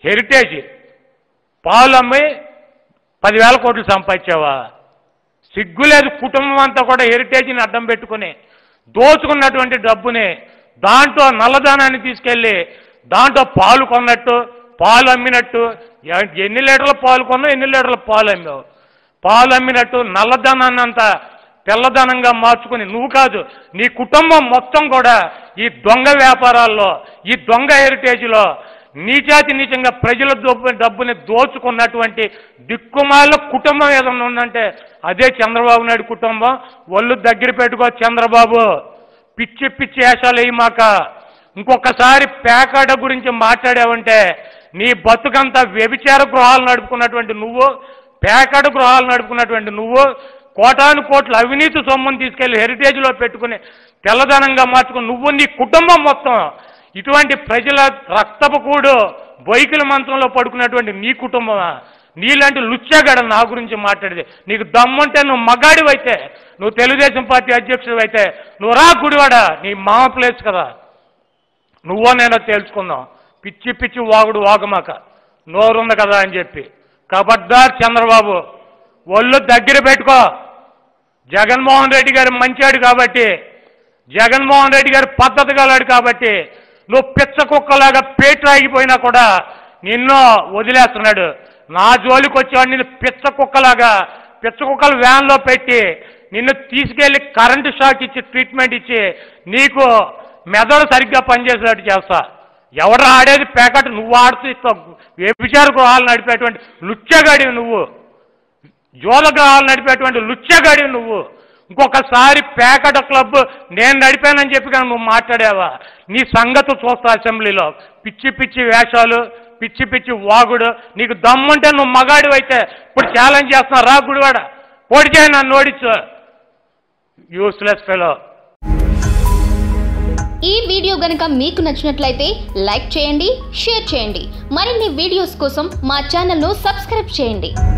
heritage పాలు అమ్మి పదివేల కోట్లు సంపాదించావా సిగ్గులేదు కుటుంబం అంతా కూడా హెరిటేజ్ని అడ్డం పెట్టుకుని దోచుకున్నటువంటి డబ్బుని దాంట్లో నల్లదానాన్ని తీసుకెళ్ళి దాంట్లో పాలు కొన్నట్టు పాలు అమ్మినట్టు ఎ- ఎన్ని లీటర్ల పాలు కొన్నావు ఎన్ని లీటర్ల పాలు అమ్మావు పాలు అమ్మినట్టు నల్లధనాన్ని అంతా తెల్లధనంగా మార్చుకుని నువ్వు కాదు నీ కుటుంబం మొత్తం కూడా ఈ దొంగ వ్యాపారాల్లో ఈ దొంగ హెరిటేజ్లో నీచాతి నీచంగా ప్రజల డబ్బు డబ్బుని దోచుకున్నటువంటి దిక్కుమాల కుటుంబం ఏదన్నా ఉందంటే అదే చంద్రబాబు నాయుడు కుటుంబం ఒళ్ళు దగ్గర పెట్టుకో చంద్రబాబు పిచ్చి పిచ్చి వేషాలు వేయి మాక ఇంకొకసారి పేకాట గురించి మాట్లాడావంటే నీ బతుకంతా వ్యభిచార గృహాలు నడుపుకున్నటువంటి నువ్వు పేకాట గృహాలు నడుపుకున్నటువంటి నువ్వు కోటాను కోట్ల అవినీతి సొమ్మును తీసుకెళ్లి హెరిటేజ్లో పెట్టుకుని తెల్లదనంగా మార్చుకుని నువ్వు నీ కుటుంబం మొత్తం ఇటువంటి ప్రజల రక్తపు కూడు బొయ్కిల మంత్రంలో పడుకున్నటువంటి నీ కుటుంబమా నీలాంటి లుచ్చాగాడ నా గురించి మాట్లాడితే నీకు దమ్ముంటే నువ్వు మగాడివైతే నువ్వు తెలుగుదేశం పార్టీ అధ్యక్షుడు అయితే నువ్వు రా గుడివాడ నీ మామ ప్లేస్ కదా నువ్వో నేనో తేల్చుకుందాం పిచ్చి పిచ్చి వాగుడు వాగమాక నోరుంది కదా అని చెప్పి కబడ్దార్ చంద్రబాబు ఒళ్ళు దగ్గర పెట్టుకో జగన్మోహన్ రెడ్డి గారు మంచాడు కాబట్టి జగన్మోహన్ రెడ్డి గారు పద్ధతి గలాడు కాబట్టి నువ్వు పిచ్చ కుక్కలాగా పేట్లు ఆగిపోయినా కూడా నిన్ను వదిలేస్తున్నాడు నా జోలికి వచ్చేవాడు నిన్ను పిచ్చ కుక్కలాగా పిచ్చ కుక్కలు వ్యాన్లో పెట్టి నిన్ను తీసుకెళ్లి కరెంటు షాక్ ఇచ్చి ట్రీట్మెంట్ ఇచ్చి నీకు మెదడు సరిగ్గా పనిచేసేటట్టు చేస్తా ఎవరు ఆడేది పేకట నువ్వు ఆడుతూ ఇస్తావు వ్యభిచార గృహాలు నడిపేటువంటి లుచ్చగాడివి నువ్వు జోలగ్రహాలు నడిపేటువంటి లుచ్చగాడివి నువ్వు ఇంకొకసారి పేకట క్లబ్ నేను నడిపానని చెప్పి కానీ నువ్వు మాట్లాడావా నీ సంగతి చూస్తా అసెంబ్లీలో పిచ్చి పిచ్చి వేషాలు పిచ్చి పిచ్చి వాగుడు నీకు దమ్ముంటే నువ్వు మగాడు అయితే ఇప్పుడు ఛాలెంజ్ చేస్తున్నా రా గుడివాడ పోటీ చేయి నన్ను ఓడించు యూస్లెస్ ఫెలో ఈ వీడియో గనుక మీకు నచ్చినట్లయితే లైక్ చేయండి షేర్ చేయండి మరిన్ని వీడియోస్ కోసం మా ఛానల్ను సబ్స్క్రైబ్ చేయండి